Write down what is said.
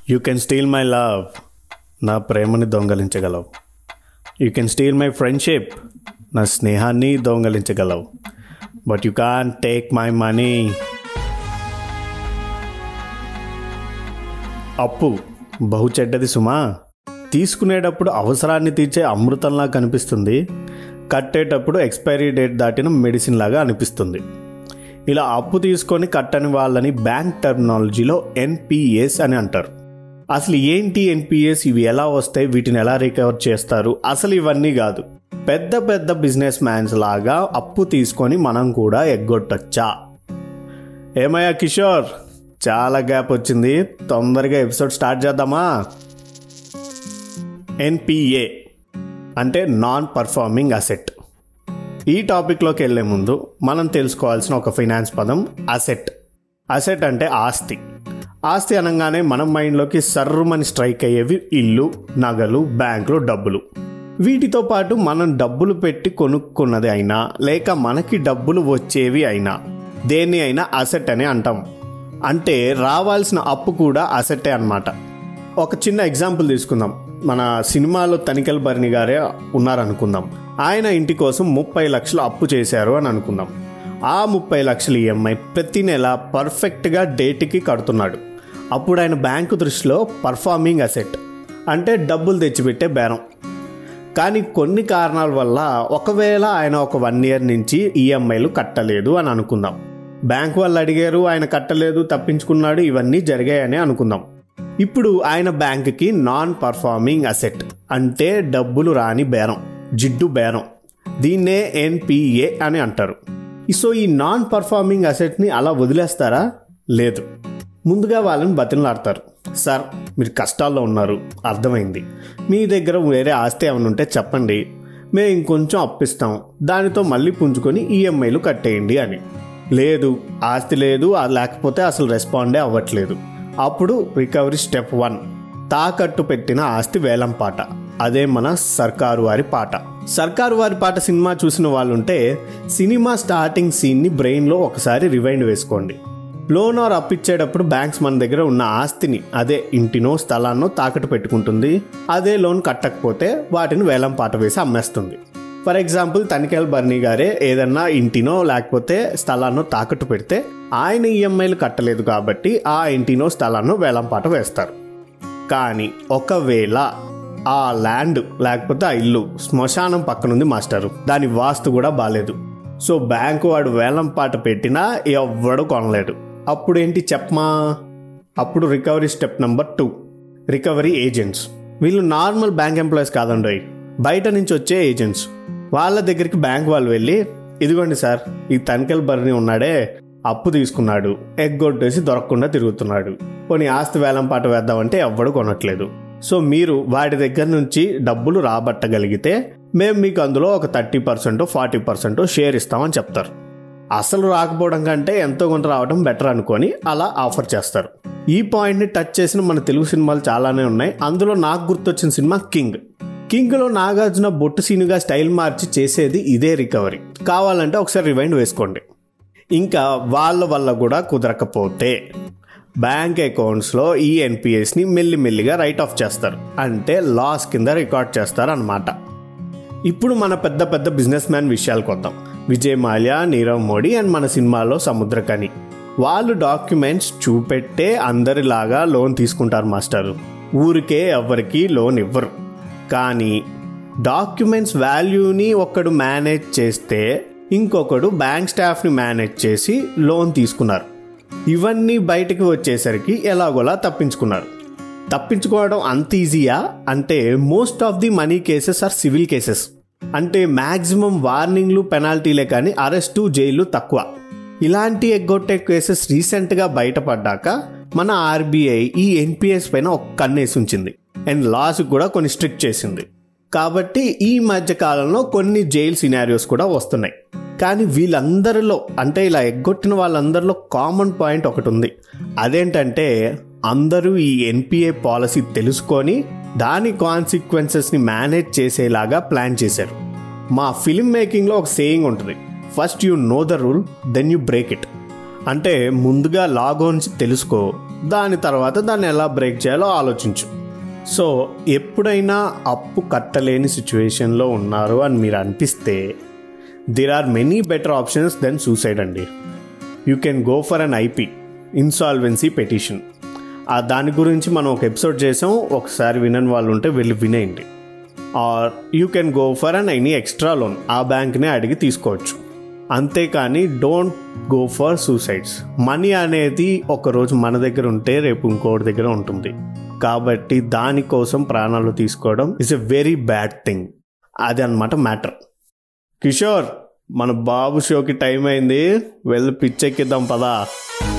you can steal my love నా ప్రేమని దొంగలించగలవు you can steal my friendship నా స్నేహాన్ని దొంగలించగలవు but you can take my money అప్పు బహు చెడ్డది సుమా తీసుకునేటప్పుడు అవసరాన్ని తీర్చే అమృతంలా కనిపిస్తుంది కట్టేటప్పుడు ఎక్స్పైరీ డేట్ దాటిన మెడిసిన్ లాగా అనిపిస్తుంది ఇలా అప్పు తీసుకొని కట్టని వాళ్ళని బ్యాంక్ టెర్మినాలజీలో ఎన్పిఎస్ అని అంటారు అసలు ఏంటి ఎన్పిఎస్ ఇవి ఎలా వస్తాయి వీటిని ఎలా రికవర్ చేస్తారు అసలు ఇవన్నీ కాదు పెద్ద పెద్ద బిజినెస్ మ్యాన్స్ లాగా అప్పు తీసుకొని మనం కూడా ఎగ్గొట్టచ్చా ఏమయ్యా కిషోర్ చాలా గ్యాప్ వచ్చింది తొందరగా ఎపిసోడ్ స్టార్ట్ చేద్దామా ఎన్పిఏ అంటే నాన్ పర్ఫార్మింగ్ అసెట్ ఈ టాపిక్లోకి వెళ్ళే ముందు మనం తెలుసుకోవాల్సిన ఒక ఫైనాన్స్ పదం అసెట్ అసెట్ అంటే ఆస్తి ఆస్తి అనగానే మన మైండ్లోకి సర్రుమని స్ట్రైక్ అయ్యేవి ఇల్లు నగలు బ్యాంకులు డబ్బులు వీటితో పాటు మనం డబ్బులు పెట్టి కొనుక్కున్నది అయినా లేక మనకి డబ్బులు వచ్చేవి అయినా దేన్ని అయినా అసెట్ అని అంటాం అంటే రావాల్సిన అప్పు కూడా అసెట్టే అన్నమాట ఒక చిన్న ఎగ్జాంపుల్ తీసుకుందాం మన సినిమాలో తనికెల్ భరణి గారే ఉన్నారనుకుందాం ఆయన ఇంటి కోసం ముప్పై లక్షలు అప్పు చేశారు అని అనుకుందాం ఆ ముప్పై లక్షల ఈఎంఐ ప్రతి నెల పర్ఫెక్ట్గా డేట్కి కడుతున్నాడు అప్పుడు ఆయన బ్యాంకు దృష్టిలో పర్ఫార్మింగ్ అసెట్ అంటే డబ్బులు తెచ్చిపెట్టే బేరం కానీ కొన్ని కారణాల వల్ల ఒకవేళ ఆయన ఒక వన్ ఇయర్ నుంచి ఈఎంఐలు కట్టలేదు అని అనుకుందాం బ్యాంక్ వాళ్ళు అడిగారు ఆయన కట్టలేదు తప్పించుకున్నాడు ఇవన్నీ జరిగాయని అనుకుందాం ఇప్పుడు ఆయన బ్యాంక్కి నాన్ పర్ఫార్మింగ్ అసెట్ అంటే డబ్బులు రాని బేరం జిడ్డు బేరం దీన్నే ఎన్పిఏ అని అంటారు సో ఈ నాన్ పర్ఫార్మింగ్ అసెట్ని అలా వదిలేస్తారా లేదు ముందుగా వాళ్ళని బతిమలాడతారు సార్ మీరు కష్టాల్లో ఉన్నారు అర్థమైంది మీ దగ్గర వేరే ఆస్తి ఏమైనా ఉంటే చెప్పండి మేము ఇంకొంచెం అప్పిస్తాం దానితో మళ్ళీ పుంజుకొని ఈఎంఐలు కట్టేయండి అని లేదు ఆస్తి లేదు అది లేకపోతే అసలు రెస్పాండే అవ్వట్లేదు అప్పుడు రికవరీ స్టెప్ వన్ తాకట్టు పెట్టిన ఆస్తి వేలం పాట అదే మన సర్కారు వారి పాట సర్కారు వారి పాట సినిమా చూసిన వాళ్ళుంటే సినిమా స్టార్టింగ్ సీన్ని బ్రెయిన్లో ఒకసారి రివైండ్ వేసుకోండి లోన్ ఆర్ అప్పిచ్చేటప్పుడు బ్యాంక్స్ మన దగ్గర ఉన్న ఆస్తిని అదే ఇంటినో స్థలాన్నో తాకట్టు పెట్టుకుంటుంది అదే లోన్ కట్టకపోతే వాటిని వేలం పాట వేసి అమ్మేస్తుంది ఫర్ ఎగ్జాంపుల్ తనిఖీల బర్నీ గారే ఏదన్నా ఇంటినో లేకపోతే స్థలాన్నో తాకట్టు పెడితే ఆయన ఈఎంఐలు కట్టలేదు కాబట్టి ఆ ఇంటినో స్థలాన్నో వేలం పాట వేస్తారు కానీ ఒకవేళ ఆ ల్యాండ్ లేకపోతే ఆ ఇల్లు శ్మశానం పక్కనుంది మాస్టరు దాని వాస్తు కూడా బాగాలేదు సో బ్యాంకు వాడు వేలం పాట పెట్టినా ఎవ్వడు కొనలేడు అప్పుడు ఏంటి చెప్పమా అప్పుడు recovery step number two recovery agents వీళ్ళు నార్మల్ బ్యాంక్ ఎంప్లాయీస్ కాదండి బయట నుంచి వచ్చే ఏజెంట్స్ వాళ్ళ దగ్గరికి బ్యాంక్ వాళ్ళు వెళ్ళి ఇదిగోండి సార్ ఈ తనిఖీల బర్ని ఉన్నాడే అప్పు తీసుకున్నాడు ఎగ్గొట్టేసి దొరకకుండా తిరుగుతున్నాడు కొన్ని ఆస్తి వేలం పాట వేద్దామంటే ఎవ్వడు కొనట్లేదు సో మీరు వాడి దగ్గర నుంచి డబ్బులు రాబట్టగలిగితే మేము మీకు అందులో ఒక thirty percent forty percent share ఇస్తామని చెప్తారు అసలు రాకపోవడం కంటే ఎంతో కొంత రావడం బెటర్ అనుకొని అలా ఆఫర్ చేస్తారు ఈ పాయింట్ని టచ్ చేసిన మన తెలుగు సినిమాలు చాలానే ఉన్నాయి అందులో నాకు గుర్తొచ్చిన సినిమా కింగ్ కింగ్లో నాగార్జున బొట్టు సీనుగా స్టైల్ మార్చి చేసేది ఇదే రికవరీ కావాలంటే ఒకసారి రివైండ్ వేసుకోండి ఇంకా వాళ్ళ వల్ల కూడా కుదరకపోతే బ్యాంక్ అకౌంట్స్లో ఈ ఎన్పిఎస్ని మెల్లిమెల్లిగా రైట్ ఆఫ్ చేస్తారు అంటే లాస్ కింద రికార్డ్ చేస్తారు అనమాట ఇప్పుడు మన పెద్ద పెద్ద బిజినెస్ మ్యాన్ విషయాలకు వద్దాం విజయ్ మాల్యా నీరవ్ మోడీ అండ్ మన సినిమాలో సముద్రకని వాళ్ళు డాక్యుమెంట్స్ చూపెట్టే అందరిలాగా లోన్ తీసుకుంటారు మాస్టారు ఊరికే ఎవరికి లోన్ ఇవ్వరు కానీ డాక్యుమెంట్స్ వాల్యూని ఒకడు మేనేజ్ చేస్తే ఇంకొకడు బ్యాంక్ స్టాఫ్ని మేనేజ్ చేసి లోన్ తీసుకున్నారు ఇవన్నీ బయటకు వచ్చేసరికి ఎలాగోలా తప్పించుకున్నారు తప్పించుకోవడం అంత ఈజీయా అంటే most of the money cases are civil cases అంటే మ్యాక్సిమం వార్నింగ్లు పెనాల్టీలే కానీ అరెస్టు జైలు తక్కువ ఇలాంటి ఎగ్గొట్టే కేసెస్ రీసెంట్గా బయటపడ్డాక మన ఆర్బీఐ ఈ ఎన్పిఎస్ పైన ఒక కన్నేసి ఉంచింది అండ్ లాస్ కూడా కొన్ని స్ట్రిక్ట్ చేసింది కాబట్టి ఈ మధ్య కాలంలో కొన్ని జైల్ సినారియోస్ కూడా వస్తున్నాయి కానీ వీళ్ళందరిలో అంటే ఇలా ఎగ్గొట్టిన వాళ్ళందరిలో కామన్ పాయింట్ ఒకటి ఉంది అదేంటంటే అందరూ ఈ ఎన్పిఏ పాలసీ తెలుసుకొని దాని కాన్సిక్వెన్సెస్ని మేనేజ్ చేసేలాగా ప్లాన్ చేశారు మా ఫిల్మ్ మేకింగ్లో ఒక సేయింగ్ ఉంటుంది first you know the rule then you break it అంటే ముందుగా లా గురించి తెలుసుకో దాని తర్వాత దాన్ని ఎలా బ్రేక్ చేయాలో ఆలోచించు సో ఎప్పుడైనా అప్పు కట్టలేని సిచ్యువేషన్లో ఉన్నారు అని మీరు అనిపిస్తే there are many better options than suicide అండి you can go for an IP insolvency petition ఆ దాని గురించి మనం ఒక ఎపిసోడ్ చేసాం ఒకసారి వినని వాళ్ళు ఉంటే వెళ్ళి వినేయండి or you can go for an any extra loan ఆ బ్యాంక్నే అడిగి తీసుకోవచ్చు అంతేకాని don't go for suicides money అనేది ఒకరోజు మన దగ్గర ఉంటే రేపు ఇంకోటి దగ్గర ఉంటుంది కాబట్టి దానికోసం ప్రాణాలు తీసుకోవడం is a very bad thing అది అనమాట మ్యాటర్ కిషోర్ మన బాబు షోకి టైం అయింది వెళ్ళి పిచ్చెక్కిద్దాం పదా